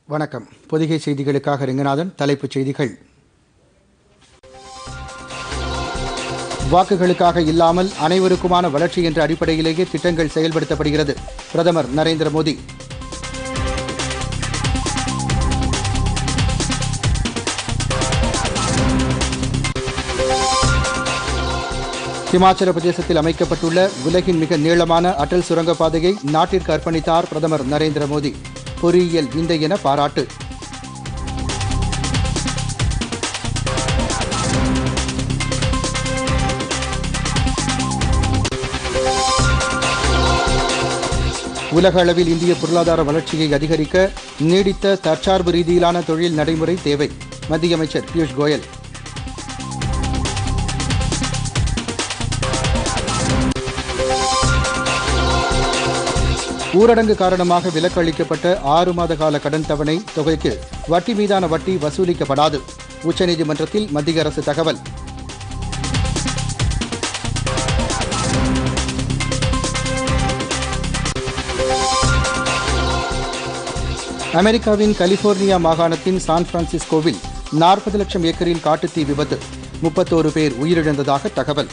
வணக்கம் பொதிகை செய்திகளுக்காக ரெங்கநாதன் தலைப்புச் செய்திகள் வாக்குகளுக்காக இல்லாமல் அனைவருக்குமான வளர்ச்சி என்ற அடிப்படையிலேயே திட்டங்கள் செயல்படுத்தப்படுகிறது பிரதமர் நரேந்திர மோடி ஹிமாச்சல பிரதேசத்தில் அமைக்கப்பட்டுள்ள உலகின் மிக நீளமான அடல் சுரங்கப்பாதையை நாட்டிற்கு அர்ப்பணித்தார் பிரதமர் நரேந்திர மோடி பொறியியல் விந்தை என பாராட்டு உலக அளவில் இந்திய பொருளாதார வளர்ச்சியை அதிகரிக்க நீடித்த தற்சார்பு ரீதியிலான தொழில் நடைமுறை தேவை மத்திய அமைச்சர் பியூஷ் கோயல் ஊரடங்கு காரணமாக விலக்கு அளிக்கப்பட்ட ஆறு மாத கால கடன் தவணை தொகைக்கு வட்டி மீதான வட்டி வசூலிக்கப்படாது உச்சநீதிமன்றத்தில் மத்திய அரசு தகவல் அமெரிக்காவின் கலிபோர்னியா மாகாணத்தின் சான் பிரான்சிஸ்கோவில் நாற்பது லட்சம் ஏக்கரில் காட்டுத்தீ விபத்து முப்பத்தோரு பேர் உயிரிழந்ததாக தகவல்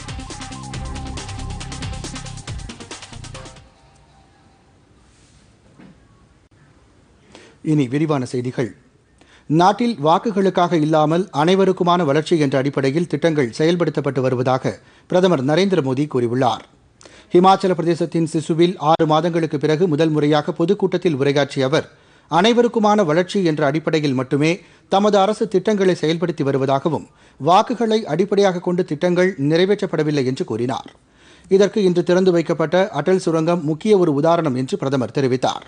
இனி விரிவான செய்திகள் நாட்டில் வாக்குகளுக்காக இல்லாமல் அனைவருக்குமான வளர்ச்சி என்ற அடிப்படையில் திட்டங்கள் செயல்படுத்தப்பட்டு வருவதாக பிரதமர் நரேந்திர மோடி கூறியுள்ளார் ஹிமாச்சல பிரதேசத்தின் சிசுவில் ஆறு மாதங்களுக்கு பிறகு முதல் முறையாக பொதுக்கூட்டத்தில் உரையாற்றிய அவர் அனைவருக்குமான வளர்ச்சி என்ற அடிப்படையில் மட்டுமே தமது அரசு திட்டங்களை செயல்படுத்தி வருவதாகவும் வாக்குகளை அடிப்படையாக கொண்டு திட்டங்கள் நிறைவேற்றப்படவில்லை என்று கூறினார் இதற்கு இன்று திறந்து வைக்கப்பட்ட அடல் சுரங்கம் முக்கிய ஒரு உதாரணம் என்று பிரதமர் தெரிவித்தார்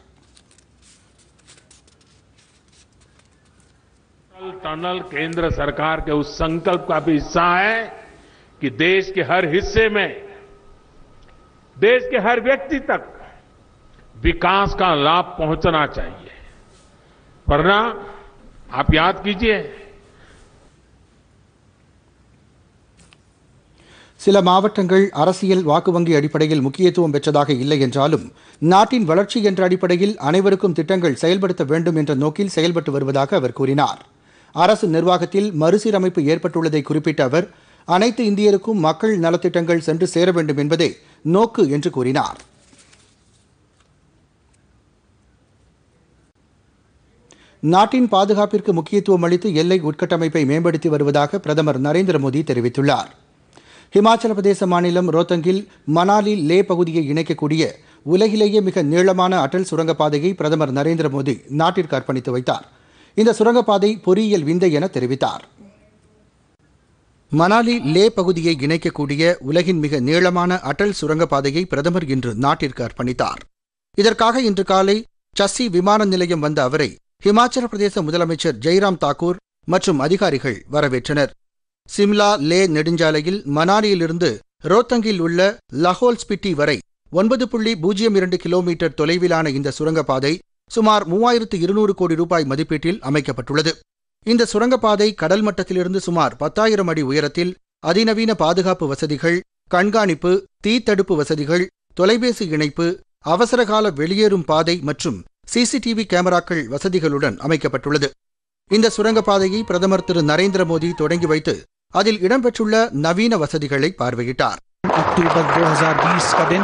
अटल टनल केंद्र सरकार के उस संकल्प का भी हिस्सा है कि देश के हर हिस्से में देश के हर व्यक्ति तक विकास का लाभ पहुंचना चाहिए वरना आप याद कीजिए சில மாவட்டங்கள் அரசியல் வாக்கு வங்கி அடிப்படையில் முக்கியத்துவம் பெற்றதாக இல்லை என்றாலும் நாட்டின் வளர்ச்சி என்ற அடிப்படையில் அனைவருக்கும் திட்டங்கள் செயல்படுத்த வேண்டும் என்ற நோக்கில் செயல்பட்டு வருவதாக அவர் கூறினார் அரசு நிர்வாகத்தில் மறுசீரமைப்பு ஏற்பட்டுள்ளதை குறிப்பிட்ட அவர் அனைத்து இந்தியருக்கும் மக்கள் நலத்திட்டங்கள் சென்று சேர வேண்டும் என்பதே நோக்கு என்று கூறினார் நாட்டின் பாதுகாப்பிற்கு முக்கியத்துவம் அளித்து எல்லை உட்கட்டமைப்பை மேம்படுத்தி வருவதாக பிரதமர் நரேந்திர மோடி தெரிவித்துள்ளார் ஹிமாச்சல பிரதேச மாநிலம் ரோத்தங்கில் மணாலி லே பகுதியை இணைக்கக்கூடிய உலகிலேயே மிக நீளமான அடல் சுரங்கப்பாதையை பிரதமர் நரேந்திர மோடி நாட்டிற்கு அர்ப்பணித்து வைத்தார் இந்த சுரங்கப்பாதை பொறியியல் விந்தை என தெரிவித்தார் மணாலி லே பகுதியை இணைக்கக்கூடிய உலகின் மிக நீளமான அடல் சுரங்கப்பாதையை பிரதமர் இன்று நாட்டிற்கு அர்ப்பணித்தார் இதற்காக இன்று காலை சஸ்ஸி விமான நிலையம் வந்த அவரை ஹிமாச்சல பிரதேச முதலமைச்சர் ஜெய்ராம் தாக்கூர் மற்றும் அதிகாரிகள் வரவேற்றனர் சிம்லா லே நெடுஞ்சாலையில் மணாலியிலிருந்து ரோத்தங்கில் உள்ள லஹோல் ஸ்பிட்டி வரை ஒன்பது புள்ளி பூஜ்ஜியம் இரண்டு கிலோமீட்டர் தொலைவிலான இந்த சுரங்கப்பாதை சுமார் மூவாயிரத்து இருநூறு கோடி ரூபாய் மதிப்பீட்டில் அமைக்கப்பட்டுள்ளது இந்த சுரங்கப்பாதை கடல் மட்டத்திலிருந்து சுமார் பத்தாயிரம் அடி உயரத்தில் அதிநவீன பாதுகாப்பு வசதிகள் கண்காணிப்பு தீத்தடுப்பு வசதிகள் தொலைபேசி இணைப்பு அவசரகால வெளியேறும் பாதை மற்றும் சிசிடிவி கேமராக்கள் வசதிகளுடன் அமைக்கப்பட்டுள்ளது இந்த சுரங்கப்பாதையை பிரதமர் திரு நரேந்திர மோடி தொடங்கி வைத்து அதில் இடம்பெற்றுள்ள நவீன வசதிகளை பார்வையிட்டார் अक्टूबर 2020 का दिन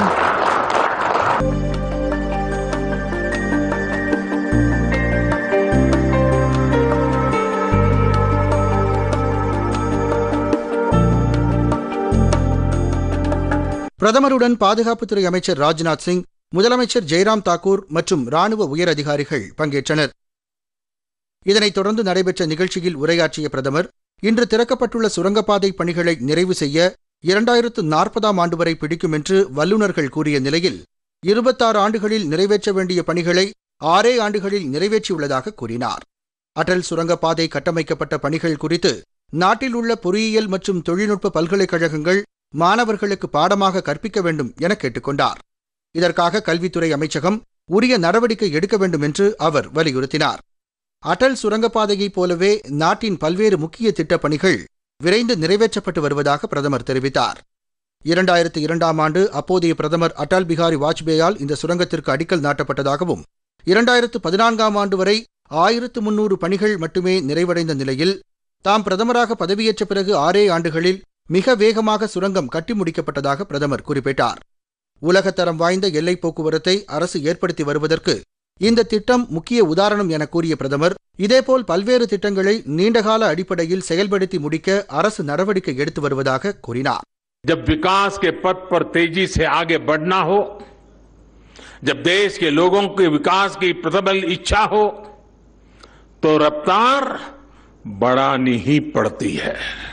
பிரதமருடன் பாதுகாப்புத்துறை அமைச்சர் ராஜ்நாத் சிங் முதலமைச்சர் ஜெய்ராம் தாக்கூர் மற்றும் ராணுவ உயர் அதிகாரிகள் பங்கேற்றனர் இதனைத் தொடர்ந்து நடைபெற்ற நிகழ்ச்சியில் உரையாற்றிய பிரதமர் இன்று திறக்கப்பட்டுள்ள சுரங்கப்பாதை பணிகளை நிறைவு செய்ய இரண்டாயிரத்து நாற்பதாம் ஆண்டு வரை பிடிக்கும் என்று வல்லுநர்கள் கூறிய நிலையில் இருபத்தாறு ஆண்டுகளில் நிறைவேற்ற வேண்டிய பணிகளை ஆறே ஆண்டுகளில் நிறைவேற்றியுள்ளதாக கூறினார் அடல் சுரங்கப்பாதை கட்டமைக்கப்பட்ட பணிகள் குறித்து நாட்டில் உள்ள பொறியியல் மற்றும் தொழில்நுட்ப பல்கலைக்கழகங்கள் மாணவர்களுக்கு பாடமாக கற்பிக்க வேண்டும் என கேட்டுக்கொண்டார் இதற்காக கல்வித்துறை அமைச்சகம் உரிய நடவடிக்கை எடுக்க வேண்டும் என்று அவர் வலியுறுத்தினார் அடல் சுரங்கப்பாதையைப் போலவே நாட்டின் பல்வேறு முக்கிய திட்டப் பணிகள் விரைந்து நிறைவேற்றப்பட்டு வருவதாக பிரதமர் தெரிவித்தார் இரண்டாயிரத்து இரண்டாம் ஆண்டு அப்போதைய பிரதமர் அடல் பிகாரி வாஜ்பேயால் இந்த சுரங்கத்திற்கு அடிக்கல் நாட்டப்பட்டதாகவும் இரண்டாயிரத்து பதினான்காம் ஆண்டு வரை ஆயிரத்து முன்னூறு பணிகள் மட்டுமே நிறைவடைந்த நிலையில் தாம் பிரதமராக பதவியேற்ற பிறகு ஆறே ஆண்டுகளில் மிக வேகமாக சுரங்கம் கட்டி முடிக்கப்பட்டதாக பிரதமர் குறிப்பிட்டார் உலகத்தரம் வாய்ந்த எல்லைப் போக்குவரத்தை அரசு ஏற்படுத்தி வருவதற்கு இந்த திட்டம் முக்கிய உதாரணம் என கூறிய பிரதமர் இதேபோல் பல்வேறு திட்டங்களை நீண்டகால அடிப்படையில் செயல்படுத்தி முடிக்க அரசு நடவடிக்கை எடுத்து வருவதாக கூறினார் जब विकास के पथ पर तेजी से आगे बढ़ना हो जब देश के लोगों के विकास की प्रबल इच्छा हो तो रफ्तार बढ़ानी ही पड़ती है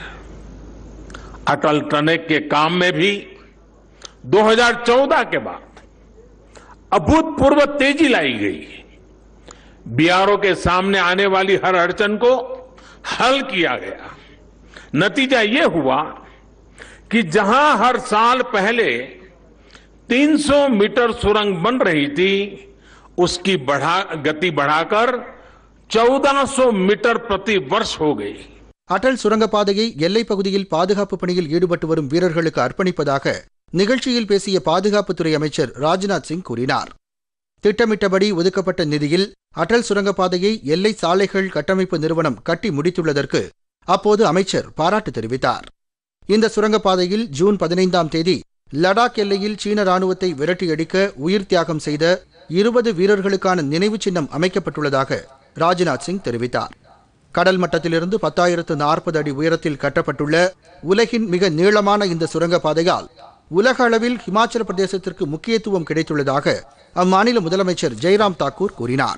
अटल टनक के काम में भी 2014 के बाद अभूतपूर्व तेजी लाई गई बीआरओ के सामने आने वाली हर अड़चन को हल किया गया नतीजा ये हुआ कि जहां हर साल पहले 300 मीटर सुरंग बन रही थी उसकी बढ़ा गति बढ़ाकर 1400 मीटर प्रति वर्ष हो गई அடல் சுரங்கப்பாதையை எல்லைப் பகுதியில் பாதுகாப்பு பணியில் ஈடுபட்டு வரும் வீரர்களுக்கு அர்ப்பணிப்பதாக நிகழ்ச்சியில் பேசிய பாதுகாப்புத்துறை அமைச்சர் ராஜ்நாத் சிங் கூறினார் திட்டமிட்டபடி ஒதுக்கப்பட்ட நிதியில் அடல் சுரங்கப்பாதையை எல்லை சாலைகள் கட்டமைப்பு நிறுவனம் கட்டி முடித்துள்ளதற்கு அப்போது அமைச்சர் பாராட்டு தெரிவித்தார் இந்த சுரங்கப்பாதையில் ஜூன் பதினைந்தாம் தேதி லடாக் எல்லையில் சீன ராணுவத்தை விரட்டியடிக்க உயிர் தியாகம் செய்த இருபது வீரர்களுக்கான நினைவுச் சின்னம் அமைக்கப்பட்டுள்ளதாக ராஜ்நாத் சிங் தெரிவித்தார் கடல் மட்டத்திலிருந்து பத்தாயிரத்து நாற்பது அடி உயரத்தில் கட்டப்பட்டுள்ள உலகின் மிக நீளமான இந்த சுரங்கப்பாதையால் உலக அளவில் ஹிமாச்சல பிரதேசத்திற்கு முக்கியத்துவம் கிடைத்துள்ளதாக அம்மாநில முதலமைச்சர் ஜெய்ராம் தாக்கூர் கூறினார்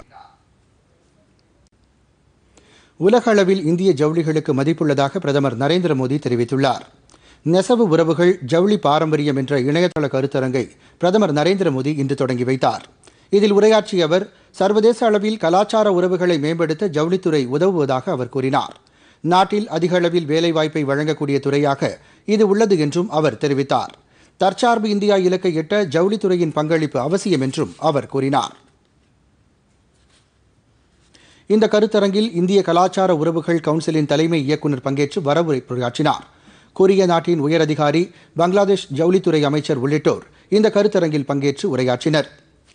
உலக அளவில் இந்திய ஜவுளிகளுக்கு மதிப்புள்ளதாக பிரதமர் நரேந்திர மோடி தெரிவித்துள்ளார் நெசவு உறவுகள் ஜவுளி பாரம்பரியம் என்ற இணையதள கருத்தரங்கை பிரதமர் நரேந்திர மோடி இன்று தொடங்கி வைத்தார் இதில் உரையாற்றிய அவர் சர்வதேச அளவில் கலாச்சார உறவுகளை மேம்படுத்த ஜவுளித்துறை உதவுவதாக அவர் கூறினார் நாட்டில் அதிக அளவில் வேலைவாய்ப்பை வழங்கக்கூடிய துறையாக இது உள்ளது என்றும் அவர் தெரிவித்தார் தற்சார்பு இந்தியா இலக்கை எட்ட ஜவுளித்துறையின் பங்களிப்பு அவசியம் என்றும் அவர் கூறினார் இந்த கருத்தரங்கில் இந்திய கலாச்சார உறவுகள் கவுன்சிலின் தலைமை இயக்குநர் பங்கேற்று வரவுரையாற்றினார் கொரிய நாட்டின் உயரதிகாரி பங்களாதேஷ் ஜவுளித்துறை அமைச்சர் உள்ளிட்டோர் இந்த கருத்தரங்கில் பங்கேற்று உரையாற்றினர்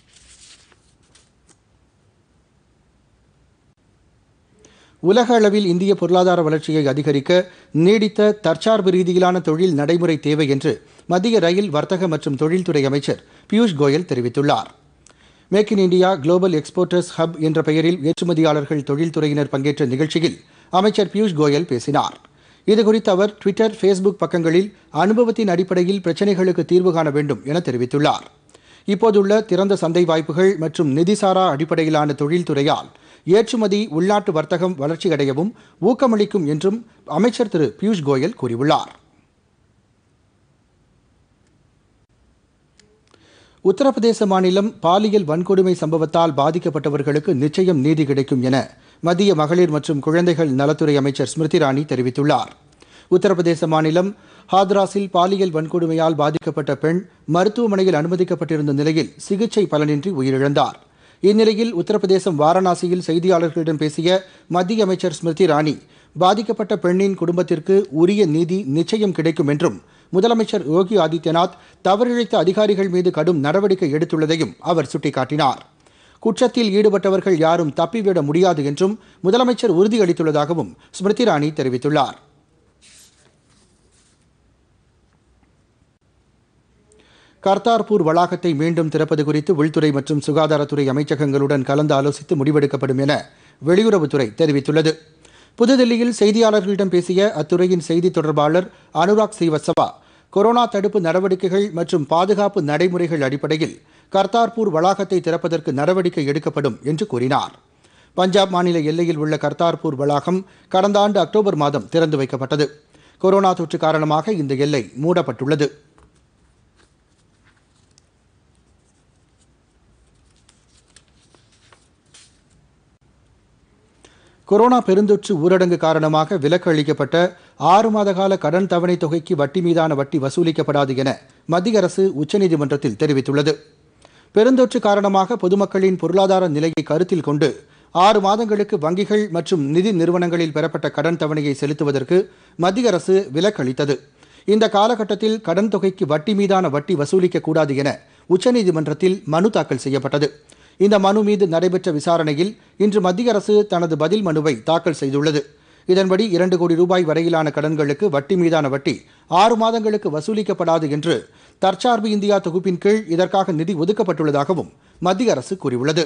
உலக அளவில் இந்திய பொருளாதார வளர்ச்சியை அதிகரிக்க நீடித்த தற்சார்பு ரீதியிலான தொழில் நடைமுறை தேவை என்று மத்திய ரயில் வர்த்தக மற்றும் தொழில்துறை அமைச்சர் பியூஷ் கோயல் தெரிவித்துள்ளார் make in India global exporters hub என்ற பெயரில் ஏற்றுமதியாளர்கள் தொழில்துறையினர் பங்கேற்ற நிகழ்ச்சியில் அமைச்சர் பியூஷ் கோயல் பேசினார் இதுகுறித்து அவர் ட்விட்டர் ஃபேஸ்புக் பக்கங்களில் அனுபவத்தின் அடிப்படையில் பிரச்சினைகளுக்கு தீர்வு காண வேண்டும் என தெரிவித்துள்ளார் இப்போதுள்ள திறந்த சந்தை வாய்ப்புகள் மற்றும் நிதிசாரா அடிப்படையிலான தொழில்துறையால் ஏற்றுமதி உள்நாட்டு வர்த்தகம் வளர்ச்சியடையவும் ஊக்கமளிக்கும் என்றும் அமைச்சர் திரு பியூஷ் கோயல் கூறியுள்ளார் உத்தரப்பிரதேச மாநிலம் பாலியல் வன்கொடுமை சம்பவத்தால் பாதிக்கப்பட்டவர்களுக்கு நிச்சயம் நீதி கிடைக்கும் என மத்திய மகளிர் மற்றும் குழந்தைகள் நலத்துறை அமைச்சர் ஸ்மிருதி இரானி தெரிவித்துள்ளார் உத்தரப்பிரதேச மாநிலம் ஹாத்ராஸில் பாலியல் வன்கொடுமையால் பாதிக்கப்பட்ட பெண் மருத்துவமனையில் அனுமதிக்கப்பட்டிருந்த நிலையில் சிகிச்சை பலனின்றி உயிரிழந்தார் இந்நிலையில் உத்தரப்பிரதேசம் வாரணாசியில் செய்தியாளர்களிடம் பேசிய மத்திய அமைச்சர் ஸ்மிருதி இரானி பாதிக்கப்பட்ட பெண்ணின் குடும்பத்திற்கு உரிய நீதி நிச்சயம் கிடைக்கும் என்றும் முதலமைச்சர் யோகி ஆதித்யநாத் தவறிழைத்த அதிகாரிகள் மீது கடும் நடவடிக்கை எடுத்துள்ளதையும் அவர் சுட்டிக்காட்டினார் குற்றத்தில் ஈடுபட்டவர்கள் யாரும் தப்பிவிட முடியாது என்றும் முதலமைச்சர் உறுதியளித்துள்ளதாகவும் ஸ்மிருதி இரானி தெரிவித்துள்ளார் கர்த்தார்பூர் வளாகத்தை மீண்டும் திறப்பது குறித்து உள்துறை மற்றும் சுகாதாரத்துறை அமைச்சகங்களுடன் கலந்து ஆலோசித்து முடிவெடுக்கப்படும் என வெளியுறவுத்துறை தெரிவித்துள்ளது புதுதில்லியில் செய்தியாளர்களிடம் பேசிய அத்துறையின் செய்தி தொடர்பாளர் அனுராக் ஸ்ரீவத்சவா கொரோனா தடுப்பு நடவடிக்கைகள் மற்றும் பாதுகாப்பு நடைமுறைகள் அடிப்படையில் கர்த்தார்பூர் வளாகத்தை திறப்பதற்கு நடவடிக்கை எடுக்கப்படும் என்று கூறினார் பஞ்சாப் மாநில எல்லையில் உள்ள கர்த்தார்பூர் வளாகம் கடந்த ஆண்டு அக்டோபர் மாதம் திறந்து வைக்கப்பட்டது கொரோனா தொற்று காரணமாக இந்த எல்லை மூடப்பட்டுள்ளது கொரோனா பெருந்தொற்று ஊரடங்கு காரணமாக விலக்கு அளிக்கப்பட்ட ஆறு மாத கால கடன் தவணை தொகைக்கு வட்டி மீதான வட்டி வசூலிக்கப்படாது என மத்திய அரசு உச்சநீதிமன்றத்தில் தெரிவித்துள்ளது பெருந்தொற்று காரணமாக பொதுமக்களின் பொருளாதார நிலையை கருத்தில் கொண்டு ஆறு மாதங்களுக்கு வங்கிகள் மற்றும் நிதி நிறுவனங்களில் பெறப்பட்ட கடன் தவணையை செலுத்துவதற்கு மத்திய அரசு விலக்கு அளித்தது இந்த காலகட்டத்தில் கடன் தொகைக்கு வட்டி மீதான வட்டி வசூலிக்கக்கூடாது என உச்சநீதிமன்றத்தில் மனு தாக்கல் செய்யப்பட்டது இந்த மனு மீது நடைபெற்ற விசாரணையில் இன்று மத்திய அரசு தனது பதில் மனுவை தாக்கல் செய்துள்ளது இதன்படி இரண்டு கோடி ரூபாய் வரையிலான கடன்களுக்கு வட்டி மீதான வட்டி ஆறு மாதங்களுக்கு வசூலிக்கப்படாது என்று தற்சார்பு இந்தியா தொகுப்பின் கீழ் இதற்காக நிதி ஒதுக்கப்பட்டுள்ளதாகவும் மத்திய அரசு கூறியுள்ளது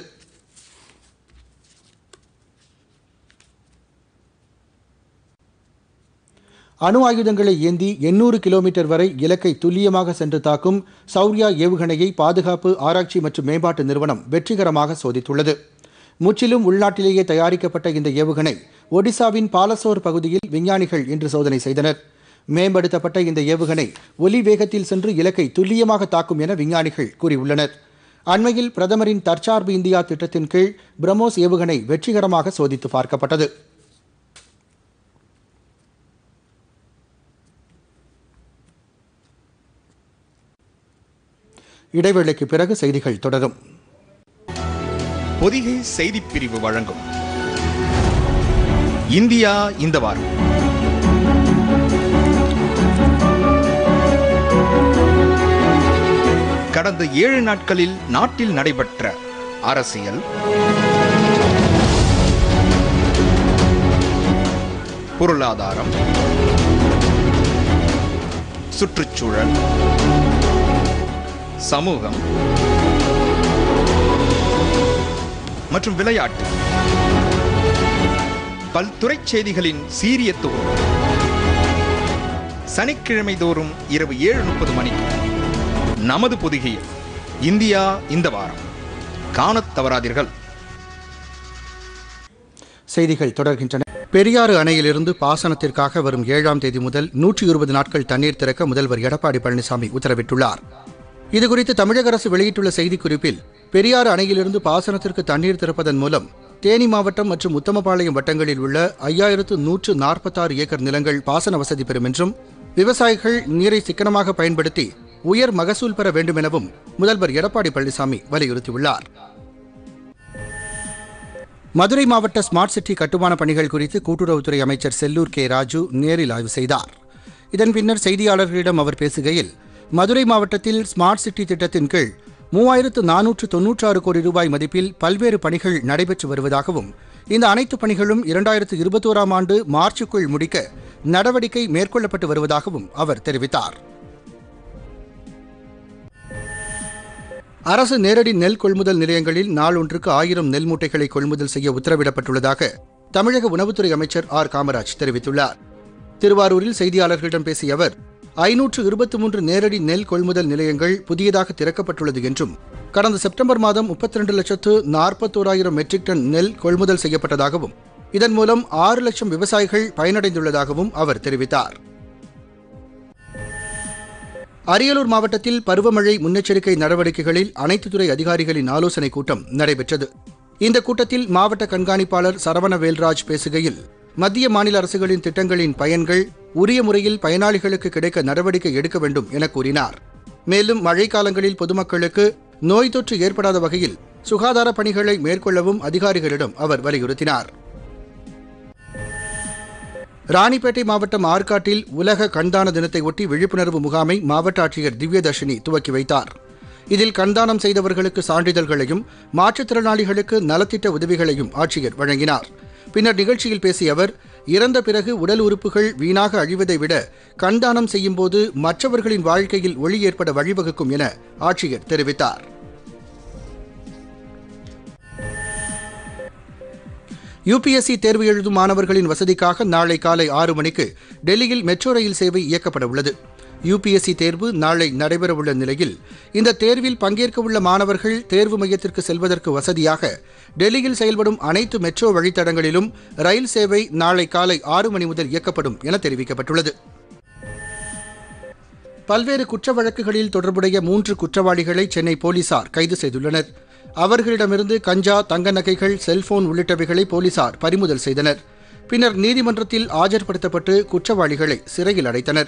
அணு ஆயுதங்களை ஏந்தி எண்ணூறு கிலோமீட்டர் வரை இலக்கை துல்லியமாக சென்று தாக்கும் சௌர்யா ஏவுகணையை பாதுகாப்பு ஆராய்ச்சி மற்றும் மேம்பாட்டு நிறுவனம் வெற்றிகரமாக சோதித்துள்ளது முற்றிலும் உள்நாட்டிலேயே தயாரிக்கப்பட்ட இந்த ஏவுகணை ஒடிசாவின் பாலசோர் பகுதியில் விஞ்ஞானிகள் இன்று சோதனை செய்தனர் மேம்படுத்தப்பட்ட இந்த ஏவுகணை ஒலி வேகத்தில் சென்று இலக்கை துல்லியமாக தாக்கும் என விஞ்ஞானிகள் கூறியுள்ளனர் அண்மையில் பிரதமரின் தற்சார்பு இந்தியா திட்டத்தின் கீழ் பிரம்மோஸ் ஏவுகணை வெற்றிகரமாக சோதித்து பார்க்கப்பட்டது இடைவேளைக்கு பிறகு செய்திகள் தொடரும் பொதிகை செய்திப் பிரிவு வழங்கும் இந்தியா இந்த வாரம் கடந்த ஏழு நாட்களில் நாட்டில் நடைபெற்ற அரசியல் பொருளாதாரம் சுற்றுச்சூழல் சமூகம் மற்றும் விளையாட்டு பல்துறை செய்திகளின் சீரிய தொகுப்பு சனிக்கிழமை தோறும் இரவு ஏழு முப்பது மணிக்கு நமது பொதிகையில் இந்தியா இந்த வாரம் காணத் தவறாதீர்கள் செய்திகள் தொடர்கின்றன பெரியாறு அணையிலிருந்து பாசனத்திற்காக வரும் ஏழாம் தேதி முதல் நூற்றி இருபது நாட்கள் தண்ணீர் திறக்க முதல்வர் எடப்பாடி பழனிசாமி உத்தரவிட்டுள்ளார் இதுகுறித்து தமிழக அரசு வெளியிட்டுள்ள செய்திக்குறிப்பில் பெரியாறு அணையிலிருந்து பாசனத்திற்கு தண்ணீர் திறப்பதன் மூலம் தேனி மாவட்டம் மற்றும் உத்தமபாளையம் வட்டங்களில் உள்ள ஐயாயிரத்து நூற்று நாற்பத்தாறு ஏக்கர் நிலங்கள் பாசன வசதி பெறும் என்றும் விவசாயிகள் நீரை சிக்கனமாக பயன்படுத்தி உயர் மகசூல் பெற வேண்டும் எனவும் முதல்வர் எடப்பாடி பழனிசாமி வலியுறுத்தியுள்ளார் மதுரை மாவட்ட ஸ்மார்ட் சிட்டி கட்டுமான பணிகள் குறித்து கூட்டுறவுத்துறை அமைச்சர் செல்லூர் கே ராஜு நேரில் ஆய்வு செய்தார் இதன் பின்னர் செய்தியாளர்களிடம் அவர் பேசுகையில் மதுரை மாவட்டத்தில் ஸ்மார்ட் சிட்டி திட்டத்தின் கீழ் மூவாயிரத்து நானூற்று தொன்னூற்றாறு கோடி ரூபாய் மதிப்பில் பல்வேறு பணிகள் நடைபெற்று வருவதாகவும் இந்த அனைத்து பணிகளும் இரண்டாயிரத்து இருபத்தோராம் ஆண்டு மார்ச்சுக்குள் முடிக்க நடவடிக்கை மேற்கொள்ளப்பட்டு வருவதாகவும் அவர் தெரிவித்தார் அரசு நேரடி நெல் கொள்முதல் நிலையங்களில் நாளொன்றுக்கு ஆயிரம் நெல் மூட்டைகளை கொள்முதல் செய்ய உத்தரவிடப்பட்டுள்ளதாக தமிழக உணவுத்துறை அமைச்சர் ஆர் காமராஜ் தெரிவித்துள்ளார் திருவாரூரில் செய்தியாளர்களிடம் பேசிய அவர் ஐநூற்று இருபத்தி மூன்று நேரடி நெல் கொள்முதல் நிலையங்கள் புதியதாக திறக்கப்பட்டுள்ளது என்றும் கடந்த செப்டம்பர் மாதம் முப்பத்தி ரெண்டு லட்சத்து நாற்பத்தோராயிரம் மெட்ரிக் டன் நெல் கொள்முதல் செய்யப்பட்டதாகவும் இதன் மூலம் ஆறு லட்சம் விவசாயிகள் பயனடைந்துள்ளதாகவும் அவர் தெரிவித்தார் அரியலூர் மாவட்டத்தில் பருவமழை முன்னெச்சரிக்கை நடவடிக்கைகளில் அனைத்து துறை அதிகாரிகளின் ஆலோசனைக் கூட்டம் நடைபெற்றது இந்த கூட்டத்தில் மாவட்ட கண்காணிப்பாளர் சரவண வேல்ராஜ் பேசுகையில் மத்திய மாநில அரசுகளின் திட்டங்களின் பயன்கள் உரிய முறையில் பயனாளிகளுக்கு கிடைக்க நடவடிக்கை எடுக்க வேண்டும் என கூறினார் மேலும் மழைக்காலங்களில் பொதுமக்களுக்கு நோய் தொற்று ஏற்படாத வகையில் சுகாதார பணிகளை மேற்கொள்ளவும் அதிகாரிகளிடம் அவர் வலியுறுத்தினார் ராணிப்பேட்டை மாவட்டம் ஆற்காட்டில் உலக கண்தான தினத்தை ஒட்டி விழிப்புணர்வு முகாமை மாவட்ட ஆட்சியர் திவ்யதர்ஷினி துவக்கி வைத்தார் இதில் கண்தானம் செய்தவர்களுக்கு சான்றிதழ்களையும் மாற்றுத்திறனாளிகளுக்கு நலத்திட்ட உதவிகளையும் ஆட்சியர் வழங்கினார் பின்னர் நிகழ்ச்சியில் பேசிய அவர் இறந்த பிறகு உடல் உறுப்புகள் வீணாக அழிவதை விட கண்தானம் செய்யும்போது மற்றவர்களின் வாழ்க்கையில் ஒளி ஏற்பட வழிவகுக்கும் என ஆட்சியர் தெரிவித்தார் யுபிஎஸ்சி தேர்வு எழுதும் மாணவர்களின் வசதிக்காக நாளை காலை ஆறு மணிக்கு டெல்லியில் மெட்ரோ ரயில் சேவை இயக்கப்பட உள்ளது யுபிஎஸ்சி தேர்வு நாளை நடைபெறவுள்ள நிலையில் இந்த தேர்வில் பங்கேற்கவுள்ள மாணவர்கள் தேர்வு மையத்திற்கு செல்வதற்கு வசதியாக டெல்லியில் செயல்படும் அனைத்து மெட்ரோ வழித்தடங்களிலும் ரயில் சேவை நாளை காலை ஆறு மணி முதல் இயக்கப்படும் என தெரிவிக்கப்பட்டுள்ளது பல்வேறு குற்ற வழக்குகளில் தொடர்புடைய மூன்று குற்றவாளிகளை சென்னை போலீசார் கைது செய்துள்ளனர் அவர்களிடமிருந்து கஞ்சா தங்க நகைகள் செல்போன் உள்ளிட்டவைகளை போலீசார் பறிமுதல் செய்தனர் பின்னர் நீதிமன்றத்தில் ஆஜர்படுத்தப்பட்டு குற்றவாளிகளை சிறையில் அடைத்தனர்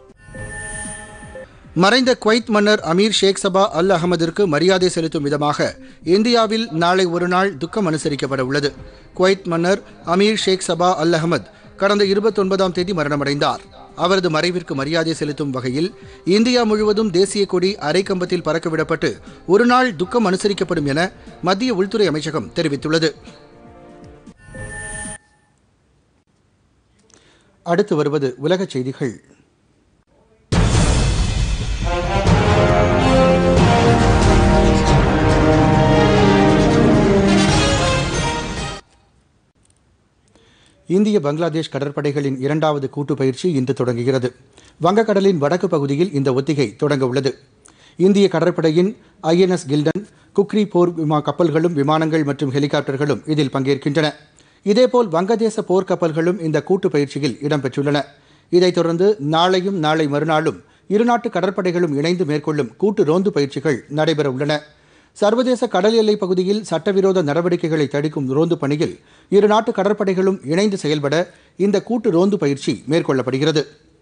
மறைந்த குவைத் மன்னர் அமீர் ஷேக் சபா அல் அகமதிற்கு மரியாதை செலுத்தும் விதமாக இந்தியாவில் நாளை ஒருநாள் துக்கம் அனுசரிக்கப்பட உள்ளது குவைத் மன்னர் அமீர் ஷேக் சபா அல் அகமது கடந்த இருபத்தொன்பதாம் தேதி மரணமடைந்தார் அவரது மறைவிற்கு மரியாதை செலுத்தும் வகையில் இந்தியா முழுவதும் தேசிய கொடி அரைக்கம்பத்தில் பறக்கவிடப்பட்டு ஒருநாள் துக்கம் அனுசரிக்கப்படும் என மத்திய உள்துறை அமைச்சகம் தெரிவித்துள்ளது அடுத்து வருவது உலகச் செய்திகள் இந்திய பங்களாதேஷ் கடற்படைகளின் இரண்டாவது கூட்டு பயிற்சி இன்று தொடங்குகிறது வங்கக்கடலின் வடக்கு பகுதியில் இந்த ஒத்திகை தொடங்க உள்ளது இந்திய கடற்படையின் ஐஎன்எஸ் கில்டன் குக்ரி போர் விமா கப்பல்களும் விமானங்கள் மற்றும் ஹெலிகாப்டர்களும் இதில் பங்கேற்கின்றன இதேபோல் வங்கதேச போர் கப்பல்களும் இந்த கூட்டு பயிற்சியில் இடம்பெற்றுள்ளன இதைத் தொடர்ந்து நாளையும் நாளை மறுநாளும் இருநாட்டு கடற்படைகளும் இணைந்து மேற்கொள்ளும் கூட்டு ரோந்து பயிற்சிகள் நடைபெற உள்ளன சர்வதேச கடல் எல்லைப் பகுதியில் சட்டவிரோத நடவடிக்கைகளை தடுக்கும் ரோந்து பணியில் இரு நாட்டு கடற்படைகளும் இணைந்து செயல்பட இந்த கூட்டு ரோந்து பயிற்சி மேற்கொள்ளப்படுகிறது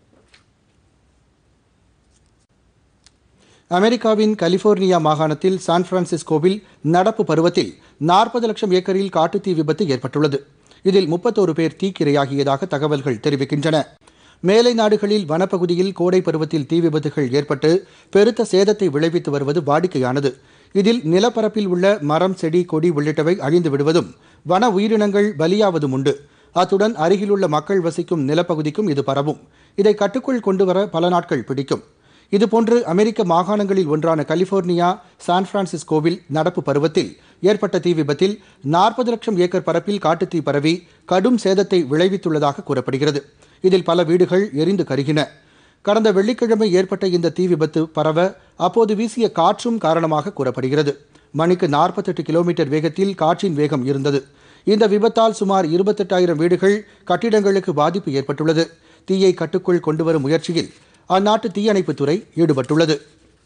அமெரிக்காவின் கலிபோர்னியா மாகாணத்தில் சான் பிரான்சிஸ்கோவில் நடப்பு பருவத்தில் நாற்பது லட்சம் ஏக்கரில் காட்டுத்தீ விபத்து ஏற்பட்டுள்ளது இதில் முப்பத்தோரு பேர் தீக்கிரையாகியதாக தகவல்கள் தெரிவிக்கின்றன மேலை நாடுகளில் வனப்பகுதியில் கோடை பருவத்தில் தீ விபத்துகள் ஏற்பட்டு பெருத்த சேதத்தை விளைவித்து வருவது வாடிக்கையானது இதில் நிலப்பரப்பில் உள்ள மரம் செடி கொடி உள்ளிட்டவை அழிந்து விடுவதும் வன உயிரினங்கள் பலியாவதும் உண்டு அத்துடன் அருகிலுள்ள மக்கள் வசிக்கும் நிலப்பகுதிக்கும் இது பரவும் இதை கட்டுக்குள் கொண்டுவர பல நாட்கள் பிடிக்கும் இதுபோன்று அமெரிக்க மாகாணங்களில் ஒன்றான கலிபோர்னியா சான் பிரான்சிஸ்கோவில் நடப்பு பருவத்தில் ஏற்பட்ட தீ விபத்தில் நாற்பது லட்சம் ஏக்கர் பரப்பில் காட்டுத்தீ பரவி கடும் சேதத்தை விளைவித்துள்ளதாக கூறப்படுகிறது இதில் பல வீடுகள் எரிந்து கருகின கடந்த வெள்ளிக்கிழமை ஏற்பட்ட இந்த தீ விபத்து பரவ அப்போது வீசிய காற்றும் காரணமாக கூறப்படுகிறது மணிக்கு நாற்பத்தெட்டு கிலோமீட்டர் வேகத்தில் காற்றின் வேகம் இருந்தது இந்த விபத்தால் சுமார் இருபத்தெட்டாயிரம் வீடுகள் கட்டிடங்களுக்கு பாதிப்பு ஏற்பட்டுள்ளது தீயை கட்டுக்குள் கொண்டுவரும் முயற்சியில் அந்நாட்டு தீயணைப்புத்துறை ஈடுபட்டுள்ளது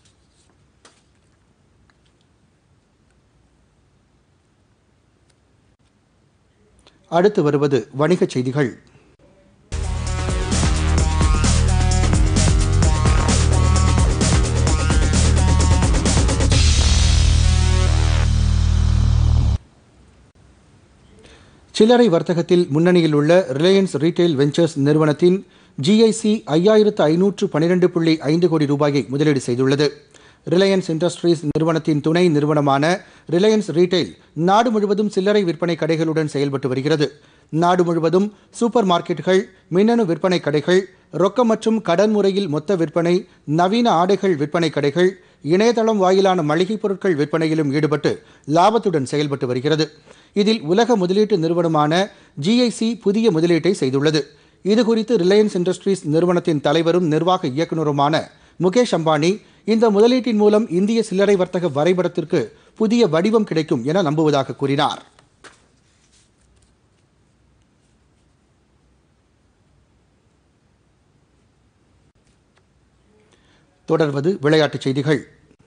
அடுத்து வருவது வணிகச் செய்திகள் சில்லறை வர்த்தகத்தில் முன்னணியில் உள்ள ரிலையன்ஸ் ரீட்டைல் வெஞ்சர்ஸ் நிறுவனத்தின் ஜிஐசி ஐயாயிரத்து ஐநூற்று பன்னிரண்டு புள்ளி ஐந்து கோடி ரூபாயை முதலீடு செய்துள்ளது ரிலையன்ஸ் இண்டஸ்ட்ரீஸ் நிறுவனத்தின் துணை நிறுவனமான ரிலையன்ஸ் ரீட்டைல் நாடு முழுவதும் சில்லறை விற்பனை கடைகளுடன் செயல்பட்டு வருகிறது நாடு முழுவதும் சூப்பர் மார்க்கெட்டுகள் மின்னணு விற்பனை கடைகள் ரொக்கம் மற்றும் கடன் முறையில் மொத்த விற்பனை நவீன ஆடைகள் விற்பனை கடைகள் இணையதளம் வாயிலான மளிகைப் பொருட்கள் விற்பனையிலும் ஈடுபட்டு லாபத்துடன் செயல்பட்டு வருகிறது இதில் உலக முதலீட்டு நிறுவனமான ஜிஐசி புதிய முதலீட்டை செய்துள்ளது இதுகுறித்து ரிலையன்ஸ் இண்டஸ்ட்ரீஸ் நிறுவனத்தின் தலைவரும் நிர்வாக இயக்குநருமான முகேஷ் அம்பானி இந்த முதலீட்டின் மூலம் இந்திய சில்லறை வர்த்தக வரைபடத்திற்கு புதிய வடிவம் கிடைக்கும் என நம்புவதாக கூறினார் தொடர்வது விளையாட்டுச் செய்திகள்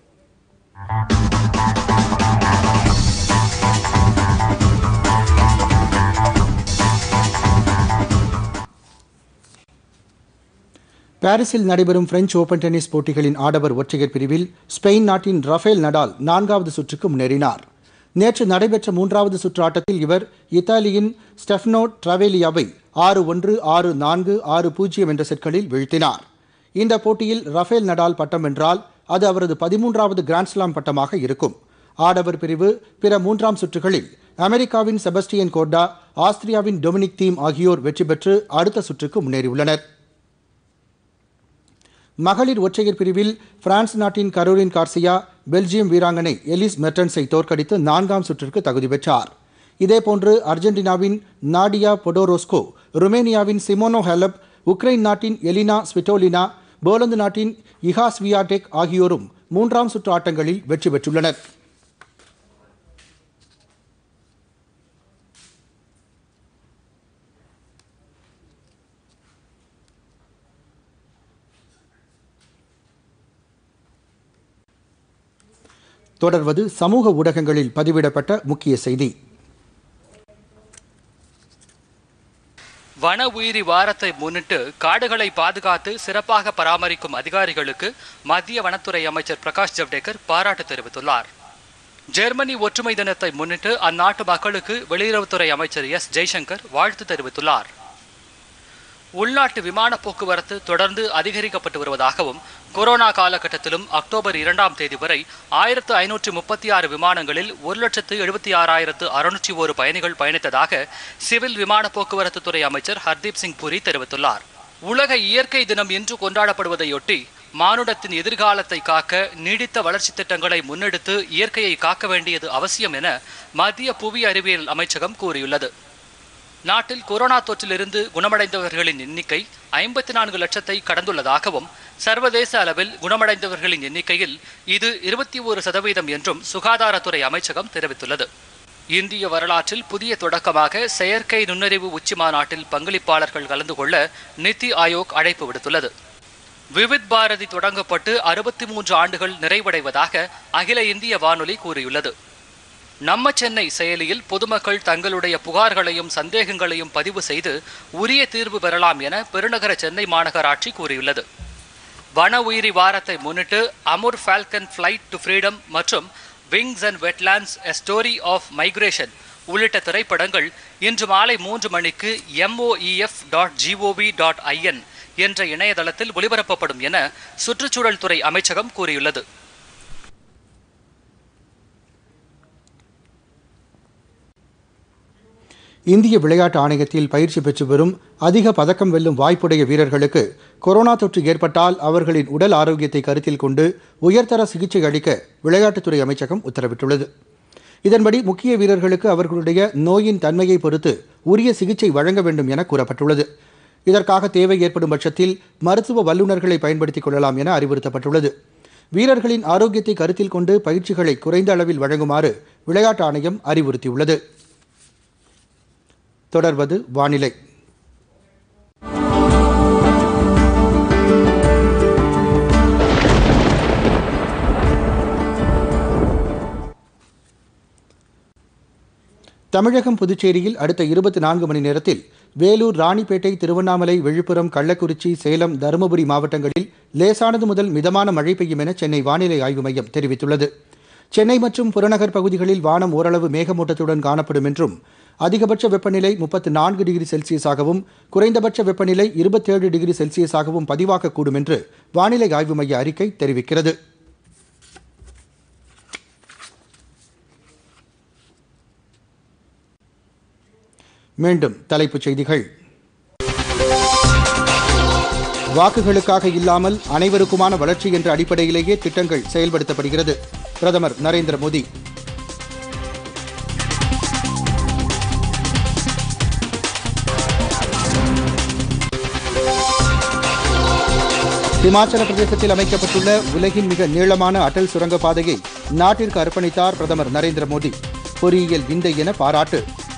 பாரிஸில் நடைபெறும் பிரெஞ்சு ஓபன் டென்னிஸ் போட்டிகளின் ஆடவர் ஒற்றையர் பிரிவில் ஸ்பெயின் நாட்டின் ரஃபேல் நடால் நான்காவது சுற்றுக்கு முன்னேறினார் நேற்று நடைபெற்ற மூன்றாவது சுற்று ஆட்டத்தில் இவர் இத்தாலியின் ஸ்டெஃப்னோ ட்ரவேலியாவை ஆறு ஒன்று ஆறு நான்கு ஆறு பூஜ்ஜியம் என்ற செட்களில் வீழ்த்தினார் இந்த போட்டியில் ரஃபேல் நடால் பட்டம் வென்றால் அது அவரது பதிமூன்றாவது கிராண்ட்ஸ்லாம் பட்டமாக இருக்கும் ஆடவர் பிரிவு பிற மூன்றாம் சுற்றுகளில் அமெரிக்காவின் செபஸ்டியன் கோர்டா ஆஸ்திரியாவின் டொமினிக் தீம் ஆகியோர் வெற்றி பெற்று அடுத்த சுற்றுக்கு முன்னேறியுள்ளனர் மகளிர் ஒற்றையர் பிரிவில் பிரான்ஸ் நாட்டின் கரோலின் கார்சியா பெல்ஜியம் வீராங்கனை எலிஸ் மெர்டன்ஸை தோற்கடித்து நான்காம் சுற்றிற்கு தகுதி பெற்றார் இதேபோன்று அர்ஜென்டினாவின் நாடியா பொடோரோஸ்கோ ருமேனியாவின் சிமோனோ ஹெலப் உக்ரைன் நாட்டின் எலினா ஸ்விட்டோலினா போலந்து நாட்டின் இஹா ஸ்வியாடெக் ஆகியோரும் மூன்றாம் சுற்று ஆட்டங்களில் வெற்றி பெற்றுள்ளனர் தொடர்வது சமூக ஊடகங்களில் பதிவிடப்பட்ட முக்கிய செய்தி வன உயிரி வாரத்தை முன்னிட்டு காடுகளை பாதுகாத்து சிறப்பாக பராமரிக்கும் அதிகாரிகளுக்கு மத்திய வனத்துறை அமைச்சர் பிரகாஷ் ஜவ்டேகர் பாராட்டு தெரிவித்துள்ளார் ஜெர்மனி ஒற்றுமை தினத்தை முன்னிட்டு அந்நாட்டு மக்களுக்கு வெளியுறவுத்துறை அமைச்சர் எஸ் ஜெய்சங்கர் வாழ்த்து தெரிவித்துள்ளார் உள்நாட்டு விமான போக்குவரத்து தொடர்ந்து அதிகரிக்கப்பட்டு வருவதாகவும் கொரோனா காலகட்டத்திலும் அக்டோபர் இரண்டாம் தேதி வரை ஆயிரத்து ஐநூற்று முப்பத்தி ஆறு விமானங்களில் ஒரு லட்சத்து எழுபத்தி ஆறாயிரத்து அறுநூற்றி ஒரு பயணிகள் பயணித்ததாக சிவில் விமான போக்குவரத்து துறை அமைச்சர் ஹர்தீப் சிங் புரி தெரிவித்துள்ளார் உலக இயற்கை தினம் இன்று கொண்டாடப்படுவதையொட்டி மானுடத்தின் எதிர்காலத்தை காக்க நீடித்த வளர்ச்சி திட்டங்களை முன்னெடுத்து இயற்கையை காக்க வேண்டியது அவசியம் என மத்திய புவி அறிவியல் அமைச்சகம் கூறியுள்ளது நாட்டில் கொரோனா தொற்றிலிருந்து குணமடைந்தவர்களின் எண்ணிக்கை ஐம்பத்தி நான்கு லட்சத்தை கடந்துள்ளதாகவும் சர்வதேச அளவில் குணமடைந்தவர்களின் எண்ணிக்கையில் இது இருபத்தி ஒரு சதவீதம் என்றும் சுகாதாரத்துறை அமைச்சகம் தெரிவித்துள்ளது இந்திய வரலாற்றில் புதிய தொடக்கமாக செயற்கை நுண்ணறிவு உச்சி மாநாட்டில் பங்களிப்பாளர்கள் கலந்து கொள்ள நித்தி ஆயோக் அழைப்பு விடுத்துள்ளது விவித் பாரதி தொடங்கப்பட்டு அறுபத்தி மூன்று ஆண்டுகள் நிறைவடைவதாக அகில இந்திய வானொலி கூறியுள்ளது நம்ம சென்னை செயலியில் பொதுமக்கள் தங்களுடைய புகார்களையும் சந்தேகங்களையும் பதிவு செய்து உரிய தீர்வு பெறலாம் என பெருநகர சென்னை மாநகராட்சி கூறியுள்ளது வன உயிரி வாரத்தை முன்னிட்டு Amur falcon flight to freedom மற்றும் wings and wetlands a story of migration உள்ளிட்ட திரைப்படங்கள் இன்று மாலை மூன்று மணிக்கு MoEF dot gov dot in என்ற இணையதளத்தில் ஒளிபரப்பப்படும் என சுற்றுச்சூழல் துறை அமைச்சகம் கூறியுள்ளது இந்திய விளையாட்டு ஆணையத்தில் பயிற்சி பெற்று வரும் அதிக பதக்கம் வெல்லும் வாய்ப்புடைய வீரர்களுக்கு கொரோனா தொற்று ஏற்பட்டால் அவர்களின் உடல் ஆரோக்கியத்தை கருத்தில் கொண்டு உயர்தர சிகிச்சை அளிக்க விளையாட்டுத்துறை அமைச்சகம் உத்தரவிட்டுள்ளது இதன்படி முக்கிய வீரர்களுக்கு அவர்களுடைய நோயின் தன்மையை பொறுத்து உரிய சிகிச்சை வழங்க வேண்டும் என கூறப்பட்டுள்ளது இதற்காக தேவை ஏற்படும் பட்சத்தில் மருத்துவ வல்லுநர்களை பயன்படுத்திக் கொள்ளலாம் என அறிவுறுத்தப்பட்டுள்ளது வீரர்களின் ஆரோக்கியத்தை கருத்தில் கொண்டு பயிற்சிகளை குறைந்த அளவில் வழங்குமாறு விளையாட்டு ஆணையம் அறிவுறுத்தியுள்ளது தொடர்வது வானிலை தமிழகம் புதுச்சேரியில் அடுத்த இருபத்தி நான்கு மணி நேரத்தில் வேலூர் ராணிப்பேட்டை திருவண்ணாமலை விழுப்புரம் கள்ளக்குறிச்சி சேலம் தருமபுரி மாவட்டங்களில் லேசானது முதல் மிதமான மழை பெய்யும் என சென்னை வானிலை ஆய்வு மையம் தெரிவித்துள்ளது சென்னை மற்றும் புறநகர் பகுதிகளில் வானம் ஓரளவு மேகமூட்டத்துடன் காணப்படும் என்றும் அதிகபட்ச வெப்பநிலை முப்பத்து நான்கு டிகிரி செல்சியஸாகவும் குறைந்தபட்ச வெப்பநிலை இருபத்தேழு டிகிரி செல்சியஸாகவும் பதிவாகக்கூடும் என்று வானிலை ஆய்வு மைய அறிக்கை தெரிவிக்கிறது மீண்டும் தலைப்புச் செய்திகள் வாக்குகளுக்காக இல்லாமல் அனைவருக்குமான வளர்ச்சி என்ற அடிப்படையிலேயே திட்டங்கள் செயல்படுத்தப்படுகிறது பிரதமர் நரேந்திர மோடி இமாச்சல பிரதேசத்தில் அமைக்கப்பட்டுள்ள உலகின் மிக நீளமான அடல் சுரங்கப்பாதையை நாட்டிற்கு அர்ப்பணித்தார் பிரதமர் நரேந்திர மோடி பொறியியல் விந்தை என பாராட்டு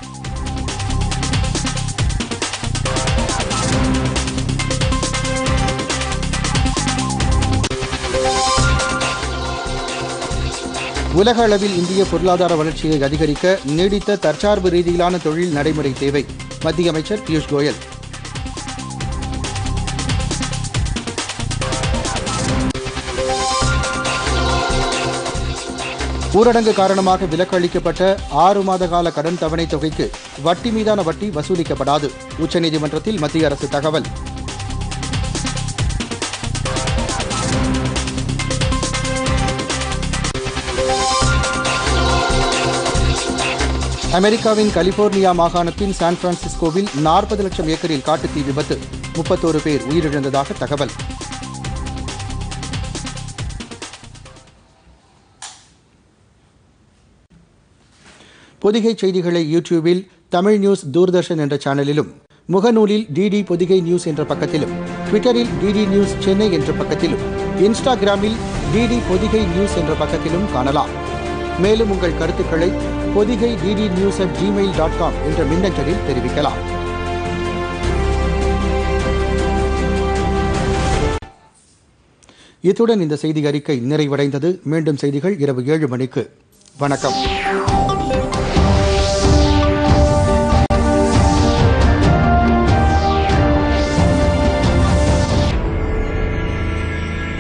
உலக அளவில் இந்திய பொருளாதார வளர்ச்சியை அதிகரிக்க நீடித்த தற்சார்பு ரீதியிலான தொழில் நடைமுறை தேவை மத்திய அமைச்சர் பியூஷ் கோயல் ஊரடங்கு காரணமாக விலக்கு அளிக்கப்பட்ட ஆறு மாத கால கடன் தவணை தொகைக்கு வட்டி மீதான வட்டி வசூலிக்கப்படாது உச்சநீதிமன்றத்தில் மத்திய அரசு தகவல் அமெரிக்காவின் கலிபோர்னியா மாகாணத்தின் சான் பிரான்சிஸ்கோவில் நாற்பது லட்சம் ஏக்கரில் காட்டுத்தீ விபத்து முப்பத்தோரு பேர் உயிரிழந்ததாக தகவல் பொதிகை செய்திகளை யூடியூபில் தமிழ் நியூஸ் தூர்தர்ஷன் என்ற சேனலிலும் முகநூலில் டிடி பொதிகை நியூஸ் என்ற பக்கத்திலும் ட்விட்டரில் டிடி நியூஸ் சென்னை என்ற பக்கத்திலும் இன்ஸ்டாகிராமில் டிடி பொதிகை நியூஸ் என்ற பக்கத்திலும் காணலாம் மேலும் உங்கள் கருத்துக்களை Podhigai DD news at Gmail dot com என்ற மின்னஞ்சலில் தெரிவிக்கலாம் இத்துடன் இந்த செய்தி அறிக்கை நிறைவடைந்தது மீண்டும் செய்திகள் இரவு ஏழு மணிக்கு வணக்கம்